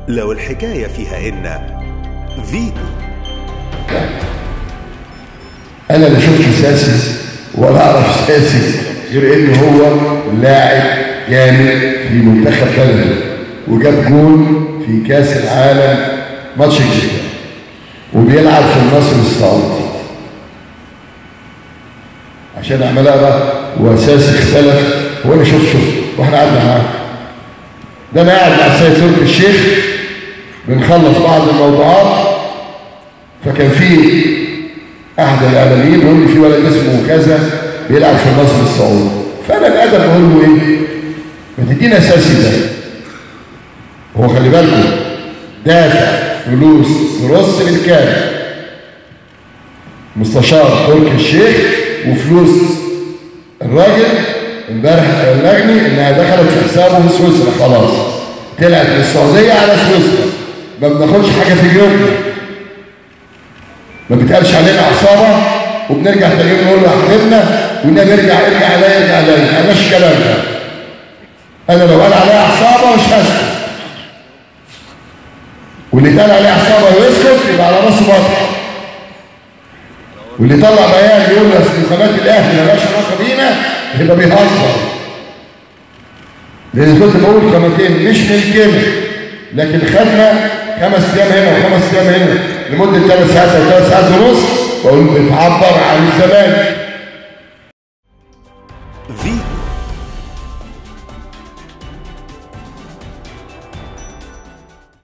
لو الحكاية فيها إن فيتو انا لا شفت ساسي ولا اعرف ساسي غير ان هو لاعب جامد في منتخب بلده وجاب جول في كاس العالم ماتش جديد وبيلعب في النصر السعودي عشان عمال اقرا واساسي اختلف هو انا شفت شفت واحنا قعدنا معاه ده انا قاعد مع السيد تركي الشيخ بنخلص بعض الموضوعات فكان في احد الاعلاميين بيقول لي في ولد اسمه كذا بيلعب في النصر السعودي فانا الادب بقول له ايه ما تدينا اساسي ده هو خلي بالكم دافع فلوس نص بالكامل مستشار تركي الشيخ وفلوس الراجل امبارح بلغني انها دخلت في حسابه في سويسرا خلاص طلعت من السعوديه على سويسرا ما بناخدش حاجه في جيوبنا ما بيتقالش علينا عصابه وبنرجع تاني يوم نقول له يا حبيبنا والنبي ارجع ارجع عليا ارجع عليا انا مش كلام ده انا لو قال عليا عصابه مش هسكت واللي اتقال عليه عصابه ويسكت يبقى على راسه بطل واللي طلع بيان يقول اصل قناه الاهلي مالهاش علاقه بينا يبقى بيهزر لان كنت بقول قناتين مش ملكنا لكن خدنا خمس ايام هنا وخمس ايام هنا لمده ثلاث ساعات او ثلاث ساعات ونص بقول بتعبر عن الزمان